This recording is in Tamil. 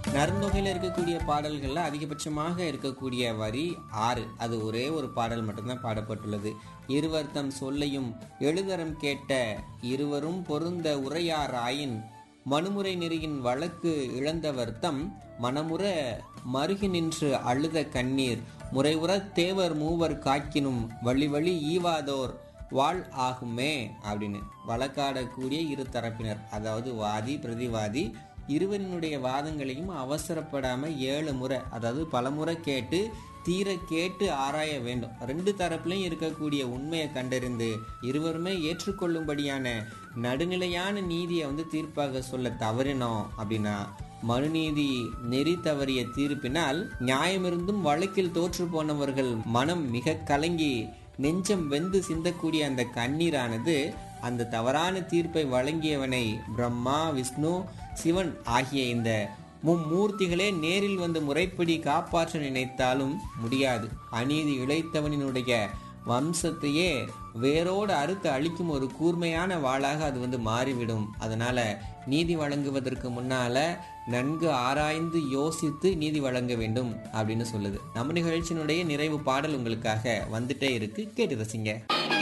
நருந்தொகையில் இருக்கக்கூடிய பாடல்கள்ல அதிகபட்சமாக இருக்கக்கூடிய வரி ஆறு அது ஒரே ஒரு பாடல் மட்டும்தான் பாடப்பட்டுள்ளது இருவர் தம் சொல்லையும் எழுதரம் கேட்ட இருவரும் பொருந்த உரையார் ஆயின் மனுமுறை நெறியின் வழக்கு இழந்தவர் தம் மனமுற மருகி நின்று அழுத கண்ணீர் முறைவுற தேவர் மூவர் காக்கினும் வழி வழி ஈவாதோர் வாழ் ஆகுமே அப்படின்னு வழக்காடக்கூடிய இரு தரப்பினர் அதாவது வாதி பிரதிவாதி இருவரினுடைய வாதங்களையும் அவசரப்படாம ஏழு முறை அதாவது பலமுறை கேட்டு தீர கேட்டு ஆராய வேண்டும் ரெண்டு தரப்புலையும் இருக்கக்கூடிய உண்மையை கண்டறிந்து இருவருமே ஏற்றுக்கொள்ளும்படியான நடுநிலையான நீதியை வந்து தீர்ப்பாக சொல்ல தவறினோம் அப்படின்னா மனுநீதி நெறி தவறிய தீர்ப்பினால் நியாயமிருந்தும் வழக்கில் தோற்று போனவர்கள் மனம் மிக கலங்கி நெஞ்சம் வெந்து சிந்தக்கூடிய அந்த கண்ணீரானது அந்த தவறான தீர்ப்பை வழங்கியவனை பிரம்மா விஷ்ணு சிவன் ஆகிய இந்த மும்மூர்த்திகளே நேரில் வந்து முறைப்படி காப்பாற்ற நினைத்தாலும் முடியாது அநீதி இழைத்தவனினுடைய வம்சத்தையே வேரோடு அறுத்து அழிக்கும் ஒரு கூர்மையான வாளாக அது வந்து மாறிவிடும் அதனால நீதி வழங்குவதற்கு முன்னால நன்கு ஆராய்ந்து யோசித்து நீதி வழங்க வேண்டும் அப்படின்னு சொல்லுது நம்ம நிகழ்ச்சியினுடைய நிறைவு பாடல் உங்களுக்காக வந்துட்டே இருக்கு கேட்டு ரசிங்க